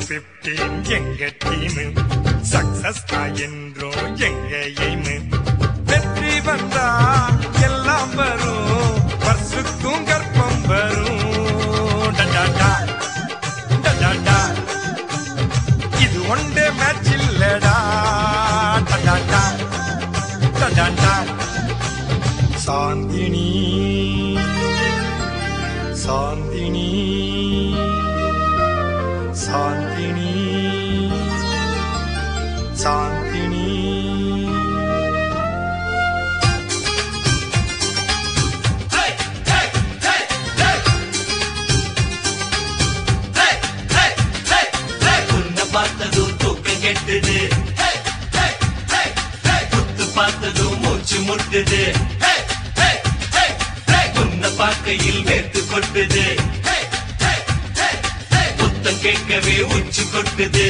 Fifteen எங்க team success என்றும் எங்க எய்ம் வெற்றி வந்தா எல்லாம் வரும் பர்சுக்கும் கற்பம் வரும் டடாடா, டடாடா. இது ஒன்றே மேட்ச் இல்லடா டடாடா, டடாடா. சாந்தினி சாந்தினி சாந்தினி சாந்தினி உன்னை பார்த்ததும் தூக்கம் கெட்டுது குத்து பார்த்ததும் மூச்சு முட்டுது உன்னை பார்க்கையில் வேர்த்து கொட்டுது புத்தம் கேட்கவே உச்சி கொட்டுது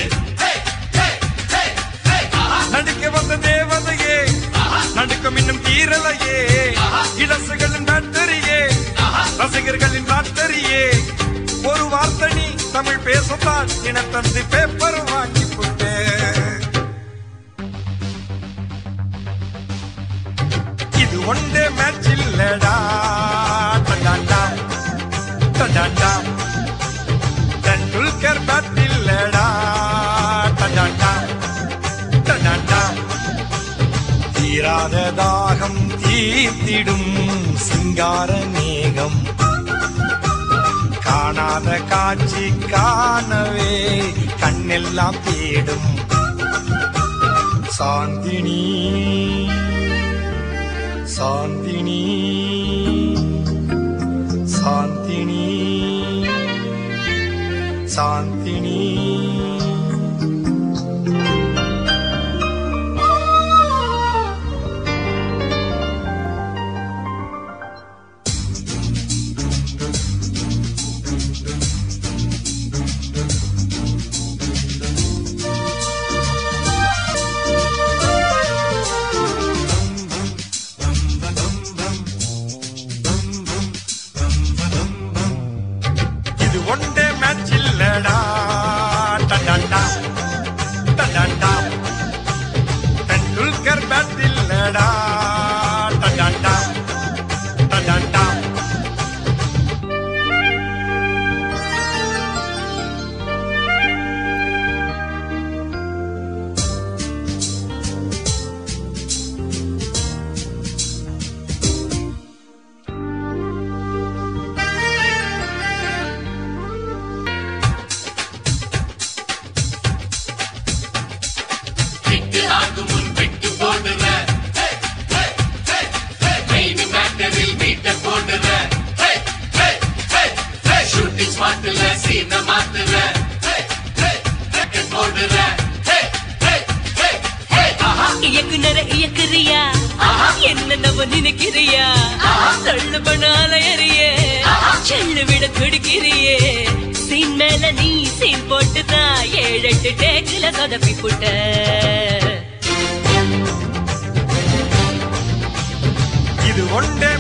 நடிக்க வந்த தேவதையே நடுக்கம் இன்னும் தீரலையே இளசுகளின் பேட்டரியே ரசிகர்களின் பேட்டரியே ஒரு வார்த்தை நீ தமிழ் பேசத்தான் இனத்தந்து பேப்பர் வாங்கி போட்டே இது ஒன்றே மேட்ச் இல்லடா டடாடா, டடாடா. டெண்டுல்கர் பேட் இல்லடா டடாடா, டடாடா. தீராத தாகம் தீர்த்திடும் சிங்கார மேகம் காணாத காட்சி காணவே கண்ணெல்லாம் தேடும் சாந்தினி சாந்தினி சாந்தினி சாந்தினி இது ஒன்றே மேட்ச் இல்லடா டடாடா, டடாடா. டெண்டுல்கர் பேட் இல்லடா டடாடா, டடாடா. விட்டு ஆகும் முன் விட்டு போடுற மெயின் மேட்டரில் மீட்ட போடுற ஷூட்டிங் ஸ்பாட்ல சீன மாத்துற போடுற இயக்குனர இயக்குறியா என்ன நம்ம நினைக்கிறியா தள்ளு பண்ண அலையறியே செல்லு விட துடிக்கிறியே சீன் மேல நீ சீன் போட்டுதான் ஏழு எட்டு டேக்குல சொதப்பி புட்ட இது ஒன்றே